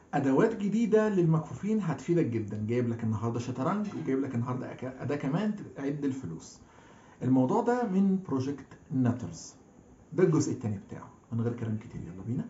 ادوات جديده للمكفوفين هتفيدك جدا جايب لك النهارده شطرنج وجايب لك النهارده أك- اداه كمان تعد الفلوس الموضوع ده من بروجكت ناترز ده الجزء الثاني بتاعه من غير كلام كتير يلا بينا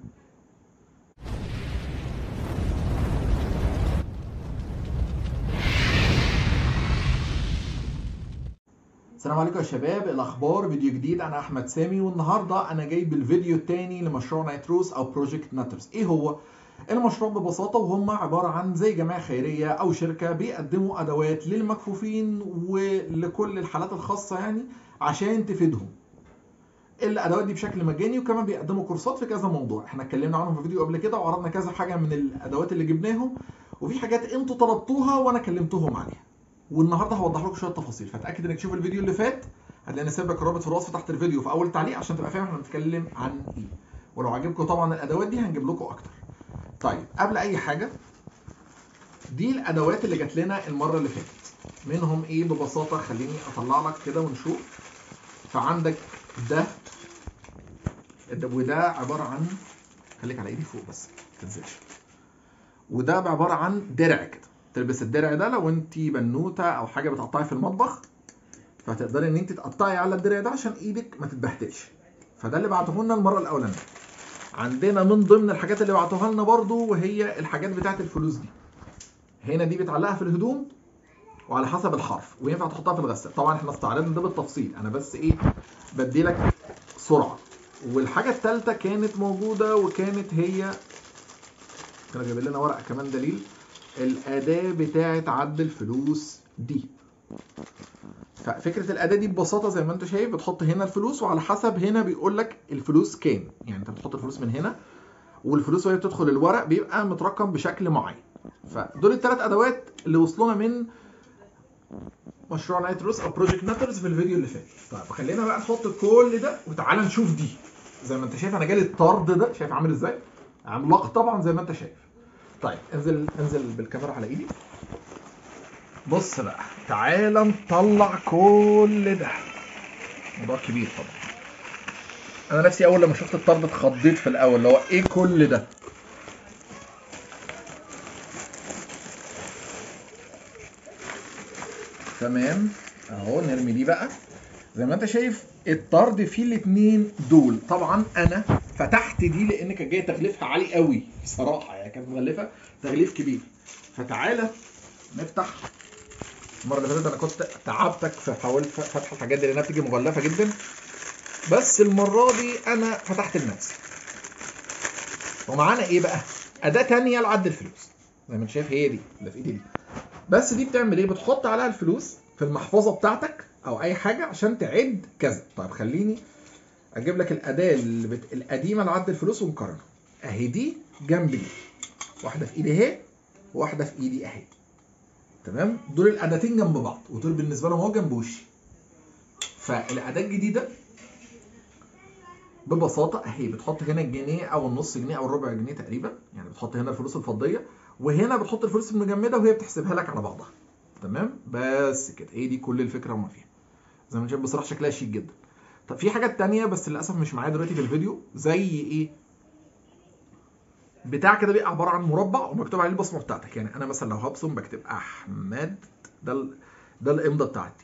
السلام عليكم يا شباب الاخبار فيديو جديد انا احمد سامي والنهارده انا جايب الفيديو الثاني لمشروع نايتروس او بروجكت ناترز ايه هو المشروع ببساطه وهم عباره عن زي جمعيه خيريه او شركه بيقدموا ادوات للمكفوفين ولكل الحالات الخاصه يعني عشان تفيدهم الادوات دي بشكل مجاني وكمان بيقدموا كورسات في كذا موضوع احنا اتكلمنا عنهم في فيديو قبل كده وعرضنا كذا حاجه من الادوات اللي جبناهم وفي حاجات انتوا طلبتوها وانا كلمتهم عليها والنهارده هوضح لكم شويه تفاصيل فتاكد انك تشوف الفيديو اللي فات هتلاقيني سايب لك الرابط في الوصف تحت الفيديو في اول تعليق عشان تبقى فاهم احنا بنتكلم عن ايه ولو عجبكم طبعا الادوات دي هنجيب لكم اكتر طيب قبل اي حاجه دي الادوات اللي جات لنا المره اللي فاتت منهم ايه ببساطه خليني اطلع لك كده ونشوف فعندك ده ده- وده عباره عن خليك على ايدي فوق بس ما تنزلش وده عباره عن درع كده تلبس الدرع ده لو انت بنوته او حاجه بتقطعي في المطبخ فهتقدري ان انت تقطعي على الدرع ده عشان ايدك ما تتبهدلش فده اللي بعته لنا المره الاولانيه عندنا من ضمن الحاجات اللي بعتوها لنا برضو وهي الحاجات بتاعت الفلوس دي هنا دي بتعلقها في الهدوم وعلى حسب الحرف وينفع تحطها في الغسالة طبعا احنا استعرضنا ده بالتفصيل انا بس ايه بدي لك سرعه والحاجه الثالثه كانت موجوده وكانت هي كانوا جايبين لنا ورقه كمان دليل الاداه بتاعه عد الفلوس دي ففكره الاداه دي ببساطه زي ما انت شايف بتحط هنا الفلوس وعلى حسب هنا بيقول لك الفلوس كام يعني انت بتحط الفلوس من هنا والفلوس وهي بتدخل الورق بيبقى مترقم بشكل معين فدول الثلاث ادوات اللي وصلونا من مشروع نايتروس او بروجكت ناترز في الفيديو اللي فات طيب خلينا بقى نحط كل ده وتعالى نشوف دي زي ما انت شايف انا جالي الطرد ده شايف عامل ازاي عملاق طبعا زي ما انت شايف طيب انزل انزل بالكاميرا على ايدي بص بقى تعالى نطلع كل ده موضوع كبير طبعا انا نفسي اول لما شفت الطرد اتخضيت في الاول اللي هو ايه كل ده تمام اهو نرمي دي بقى زي ما انت شايف الطرد فيه الاثنين دول طبعا انا فتحت دي لان كانت جايه تغليفها عالي قوي بصراحه يعني كانت مغلفه تغليف كبير فتعالى نفتح المره اللي فاتت انا كنت تعبتك في حاولت فتح الحاجات دي لانها بتيجي مغلفه جدا بس المره دي انا فتحت لنفسي ومعانا ايه بقى اداه تانية لعد الفلوس زي ما انت شايف هي دي اللي في ايدي دي بس دي بتعمل ايه بتحط عليها الفلوس في المحفظه بتاعتك او اي حاجه عشان تعد كذا طيب خليني اجيب لك الاداه اللي بت... القديمه لعد الفلوس ونقارنها اهي دي جنب دي واحده في ايدي اهي وواحده في ايدي اهي تمام دول الاداتين جنب بعض ودول بالنسبه لهم اهو جنب وشي فالاداه الجديده ببساطه اهي بتحط هنا الجنيه او النص جنيه او الربع جنيه تقريبا يعني بتحط هنا الفلوس الفضيه وهنا بتحط الفلوس المجمده وهي بتحسبها لك على بعضها تمام بس كده هي دي كل الفكره وما فيها زي ما انت شايف بصراحه شكلها شيك جدا طب في حاجات تانية بس للاسف مش معايا دلوقتي في الفيديو زي ايه بتاع كده بيبقى عباره عن مربع ومكتوب عليه البصمه بتاعتك يعني انا مثلا لو هبصم بكتب احمد ده ال... ده الامضه بتاعتي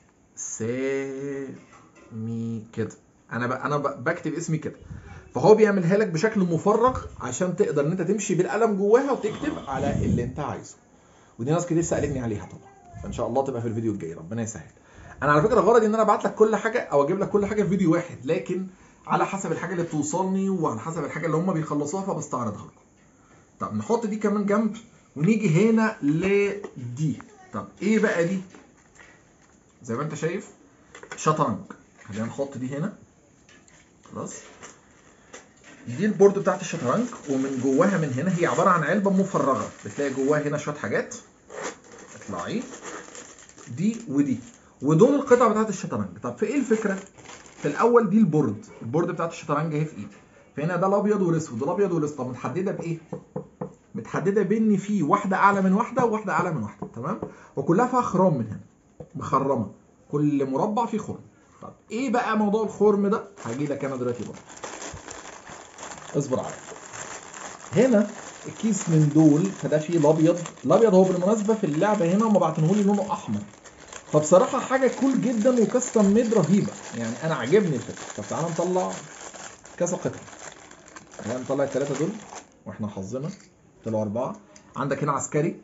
سامي كده انا ب... انا ب... بكتب اسمي كده فهو بيعملها لك بشكل مفرغ عشان تقدر ان انت تمشي بالقلم جواها وتكتب على اللي انت عايزه ودي ناس كتير سالتني عليها طبعا فان شاء الله تبقى في الفيديو الجاي ربنا يسهل انا على فكره غرضي ان انا ابعت لك كل حاجه او اجيب لك كل حاجه في فيديو واحد لكن على حسب الحاجه اللي بتوصلني وعلى حسب الحاجه اللي هم بيخلصوها فبستعرضها لكم طب نحط دي كمان جنب ونيجي هنا لدي طب ايه بقى دي زي ما انت شايف شطرنج خلينا نحط دي هنا خلاص دي البورد بتاعت الشطرنج ومن جواها من هنا هي عباره عن علبه مفرغه بتلاقي جواها هنا شويه حاجات اطلعي دي ودي ودول القطع بتاعت الشطرنج طب في ايه الفكره في الاول دي البورد البورد بتاعت الشطرنج اهي في ايدي فهنا ده الابيض والاسود الابيض والاسود طب متحدده بايه متحدده بان في واحده اعلى من واحده وواحده اعلى من واحده تمام وكلها فيها خرام من هنا مخرمه كل مربع فيه خرم طب ايه بقى موضوع الخرم ده هجي لك انا دلوقتي برضه اصبر عليا هنا كيس من دول فده فيه الابيض الابيض هو بالمناسبه في اللعبه هنا هم باعتينهولي لونه احمر فبصراحه حاجه كول جدا وكاستم ميد رهيبه يعني انا عاجبني الفكره طب تعالى نطلع كذا قطعه تعالى نطلع الثلاثه دول واحنا حظنا طلعوا اربعه عندك هنا عسكري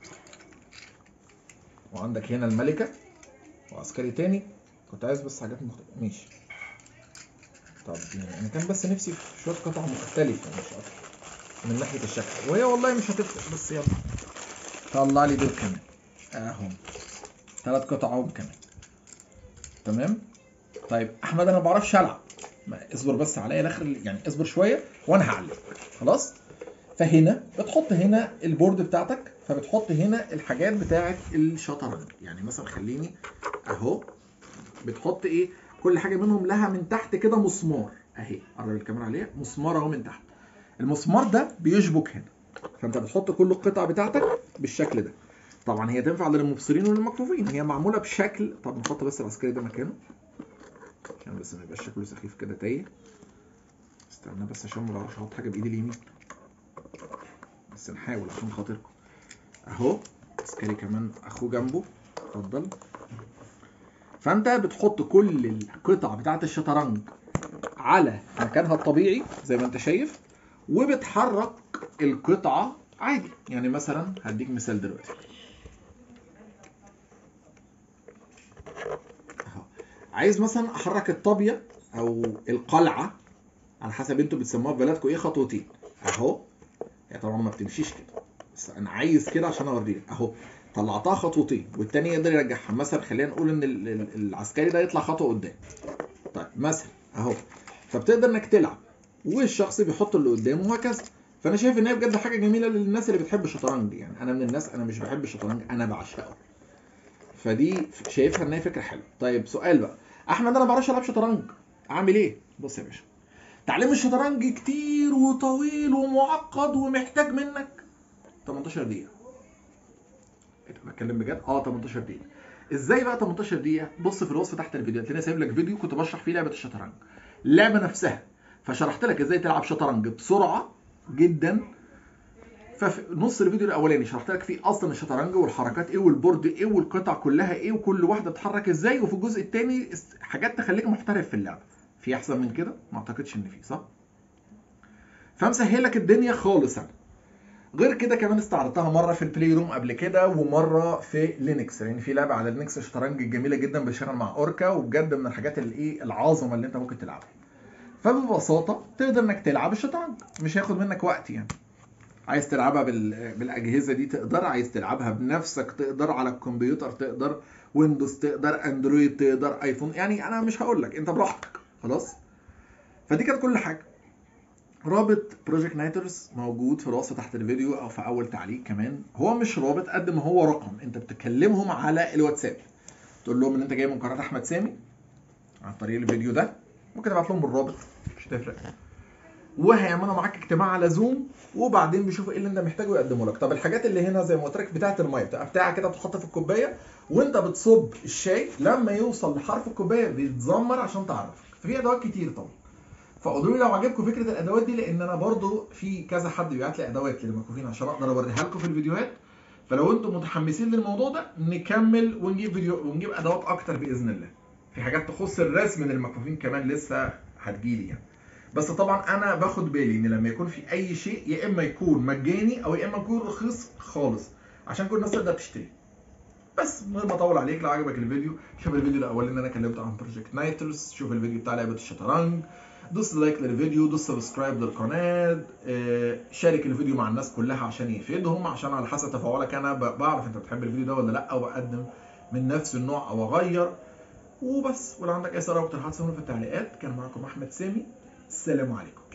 وعندك هنا الملكه وعسكري تاني كنت عايز بس حاجات مختلفه ماشي طب يعني انا كان بس نفسي في شويه قطع مختلفه مش اكتر من ناحيه الشكل وهي والله مش هتفرق بس يلا طلع لي دول كمان اهم ثلاث قطع اهم كمان تمام طيب احمد انا ما بعرفش العب ما اصبر بس عليا الاخر يعني اصبر شويه وانا هعلمك خلاص فهنا بتحط هنا البورد بتاعتك فبتحط هنا الحاجات بتاعت الشطرنج يعني مثلا خليني اهو بتحط ايه كل حاجه منهم لها من تحت كده مسمار اهي قرب الكاميرا عليها مسمار اهو من تحت المسمار ده بيشبك هنا فانت بتحط كل القطع بتاعتك بالشكل ده طبعا هي تنفع للمبصرين وللمكفوفين هي معموله بشكل طب نحط بس العسكري ده مكانه عشان بس ما يبقاش شكله سخيف كده تايه استنى بس عشان ما بعرفش احط حاجه بايدي اليمين بس نحاول عشان خاطركم اهو عسكري كمان اخوه جنبه اتفضل فانت بتحط كل القطع بتاعت الشطرنج على مكانها الطبيعي زي ما انت شايف وبتحرك القطعة عادي يعني مثلا هديك مثال دلوقتي اهو عايز مثلا احرك الطابية او القلعة على حسب انتوا بتسموها في بلدكم ايه خطوتين اهو هي طبعا ما بتمشيش كده بس انا عايز كده عشان اوريك اهو طلعتها خطوتين والتاني يقدر يرجعها مثلا خلينا نقول ان ال- ال- العسكري ده يطلع خطوه قدام طيب مثلا اهو فبتقدر انك تلعب والشخص بيحط اللي قدامه وهكذا فانا شايف ان هي بجد حاجه جميله للناس اللي بتحب الشطرنج يعني انا من الناس انا مش بحب الشطرنج انا بعشقه فدي شايفها ان هي فكره حلوه طيب سؤال بقى احمد انا ما بعرفش العب شطرنج اعمل ايه بص يا باشا تعليم الشطرنج كتير وطويل ومعقد ومحتاج منك 18 دقيقه انت بتكلم بجد اه 18 دقيقه ازاي بقى 18 دقيقه بص في الوصف تحت الفيديو هتلاقيني سايب لك فيديو كنت بشرح فيه لعبه الشطرنج اللعبه نفسها فشرحت لك ازاي تلعب شطرنج بسرعه جدا ففي نص الفيديو الاولاني شرحت لك فيه اصلا الشطرنج والحركات ايه والبورد ايه والقطع كلها ايه وكل واحده بتتحرك ازاي وفي الجزء الثاني حاجات تخليك محترف في اللعبه في احسن من كده ما اعتقدش ان في صح فمسهل لك الدنيا خالص انا غير كده كمان استعرضتها مره في البلاي روم قبل كده ومره في لينكس لان يعني في لعبه على لينكس شطرنج جميله جدا بتشتغل مع اوركا وبجد من الحاجات اللي ايه العظمه اللي انت ممكن تلعبها فببساطه تقدر انك تلعب الشطرنج مش هياخد منك وقت يعني عايز تلعبها بال... بالاجهزه دي تقدر عايز تلعبها بنفسك تقدر على الكمبيوتر تقدر ويندوز تقدر اندرويد تقدر ايفون يعني انا مش هقول لك انت براحتك خلاص فدي كانت كل حاجه رابط بروجكت نايترز موجود في الوصف تحت الفيديو او في اول تعليق كمان هو مش رابط قد ما هو رقم انت بتكلمهم على الواتساب تقول لهم ان انت جاي من قناه احمد سامي عن طريق الفيديو ده ممكن تبعت لهم بالرابط مش هتفرق وهيعملوا معاك اجتماع على زوم وبعدين بيشوفوا ايه اللي انت محتاجه يقدموا لك طب الحاجات اللي هنا زي ما قلت لك بتاعه الميه بتبقى بتاعه كده بتحطها في الكوبايه وانت بتصب الشاي لما يوصل لحرف الكوبايه بيتزمر عشان تعرف ففي ادوات كتير طبعا فقولوا لي لو عجبكم فكره الادوات دي لان انا برضو في كذا حد بيبعت لي ادوات للمكفوفين عشان اقدر اوريها لكم في الفيديوهات فلو انتم متحمسين للموضوع ده نكمل ونجيب فيديو ونجيب ادوات اكتر باذن الله في حاجات تخص الرسم من المكفوفين كمان لسه هتجيلي يعني بس طبعا انا باخد بالي ان لما يكون في اي شيء يا اما يكون مجاني او يا اما يكون رخيص خالص عشان كل الناس تقدر تشتري بس من غير ما اطول عليك لو عجبك الفيديو شوف الفيديو الاولاني اللي انا كلمت عن بروجكت نايترز شوف الفيديو بتاع لعبه الشطرنج دوس لايك للفيديو دوس سبسكرايب للقناه شارك الفيديو مع الناس كلها عشان يفيدهم عشان على حسب تفاعلك انا بعرف انت بتحب الفيديو ده ولا لا او بقدم من نفس النوع او اغير وبس ولو عندك اي سؤال او اقتراحات سيبهم في التعليقات كان معاكم احمد سامي السلام عليكم